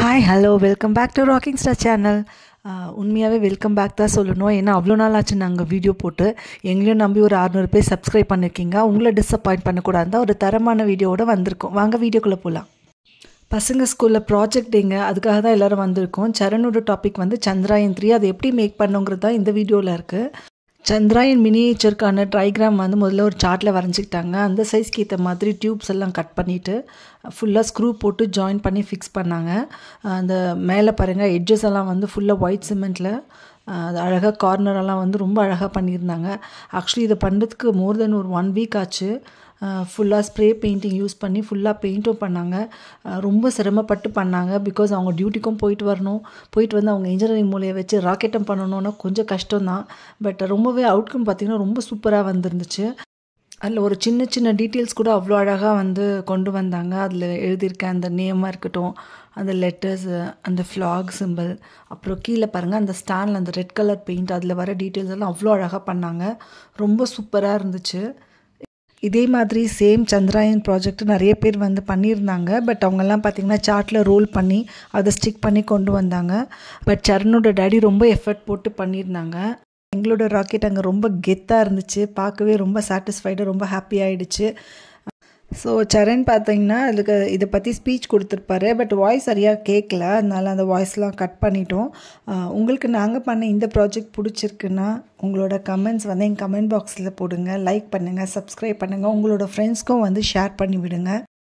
hi hello welcome back to rocking star channel உண்மையாகவே welcome back தான் சொல்லணும் ஏன்னா அவ்வளோ நாள் ஆச்சு நாங்கள் வீடியோ போட்டு எங்களையும் நம்பி ஒரு அறநூறு பேர் சப்ஸ்கிரைப் பண்ணியிருக்கீங்க உங்களை டிசப்பாயிண்ட் பண்ணக்கூடாது ஒரு தரமான வீடியோவோட வந்திருக்கோம் வாங்க வீடியோக்குள்ளே போகலாம் பசங்க ஸ்கூலில் ப்ராஜெக்ட் எங்க அதுக்காக தான் எல்லோரும் வந்திருக்கோம் சரணோட டாபிக் வந்து சந்திராயன் த்ரீ அதை எப்படி மேக் பண்ணுங்கிறது தான் இந்த வீடியோவில் இருக்குது சந்திராயன் மினியேச்சருக்கான ட்ரைகிராம் வந்து முதல்ல ஒரு சார்ட்டில் வரைஞ்சிக்கிட்டாங்க அந்த சைஸ்க்கு ஏற்ற மாதிரி டியூப்ஸ் எல்லாம் கட் பண்ணிவிட்டு ஃபுல்லாக ஸ்க்ரூ போட்டு ஜாயின் பண்ணி ஃபிக்ஸ் பண்ணாங்க அந்த மேலே பாருங்கள் எட்ஜஸ் எல்லாம் வந்து ஃபுல்லாக ஒயிட் சிமெண்ட்டில் அது அழகாக கார்னரெல்லாம் வந்து ரொம்ப அழகாக பண்ணியிருந்தாங்க ஆக்சுவலி இதை பண்ணுறதுக்கு மோர் தென் ஒரு ஒன் வீக் ஆச்சு ஃபுல்லாக ஸ்ப்ரே பெயிண்டிங் யூஸ் பண்ணி ஃபுல்லாக பெயிண்ட்டும் பண்ணாங்க ரொம்ப சிரமப்பட்டு பண்ணாங்க பிகாஸ் அவங்க டியூட்டிக்கும் போயிட்டு வரணும் போயிட்டு வந்து அவங்க இன்ஜினியரிங் மூலையை வச்சு ராக்கெட்டம் பண்ணணுன்னா கொஞ்சம் கஷ்டம் தான் பட் ரொம்பவே அவுட்கம் பார்த்திங்கன்னா ரொம்ப சூப்பராக வந்துருந்துச்சு அதில் ஒரு சின்ன சின்ன டீட்டெயில்ஸ் கூட அவ்வளோ அழகாக வந்து கொண்டு வந்தாங்க அதில் எழுதியிருக்க அந்த நேமாக இருக்கட்டும் அந்த லெட்டர்ஸு அந்த ஃப்ளாக் சிம்பிள் அப்புறம் கீழே பாருங்கள் அந்த ஸ்டாண்டில் அந்த ரெட் கலர் பெயிண்ட் அதில் வர டீட்டெயில்ஸ் எல்லாம் அவ்வளோ அழகாக பண்ணாங்க ரொம்ப சூப்பராக இருந்துச்சு இதே மாதிரி சேம் சந்திராயன் ப்ராஜெக்ட் நிறைய பேர் வந்து பண்ணியிருந்தாங்க பட் அவங்கெல்லாம் பார்த்திங்கன்னா சார்ட்டில் ரோல் பண்ணி அதை ஸ்டிக் பண்ணி கொண்டு வந்தாங்க பட் சரணோட டேடி ரொம்ப எஃபர்ட் போட்டு பண்ணியிருந்தாங்க எங்களோட ராக்கெட் அங்கே ரொம்ப கெத்தாக இருந்துச்சு பார்க்கவே ரொம்ப சாட்டிஸ்ஃபைடு ரொம்ப ஹாப்பி ஆகிடுச்சு ஸோ சரண் பார்த்தீங்கன்னா அதுக்கு இதை பற்றி ஸ்பீச் கொடுத்துருப்பாரு பட் வாய்ஸ் சரியாக கேட்கல அதனால அந்த வாய்ஸ்லாம் கட் பண்ணிட்டோம் உங்களுக்கு நாங்கள் பண்ண இந்த ப்ராஜெக்ட் பிடிச்சிருக்குன்னா உங்களோட கமெண்ட்ஸ் வந்து எங்கள் கமெண்ட் பாக்ஸில் போடுங்க லைக் பண்ணுங்கள் சப்ஸ்கிரைப் பண்ணுங்கள் உங்களோட ஃப்ரெண்ட்ஸ்க்கும் வந்து ஷேர் பண்ணி விடுங்க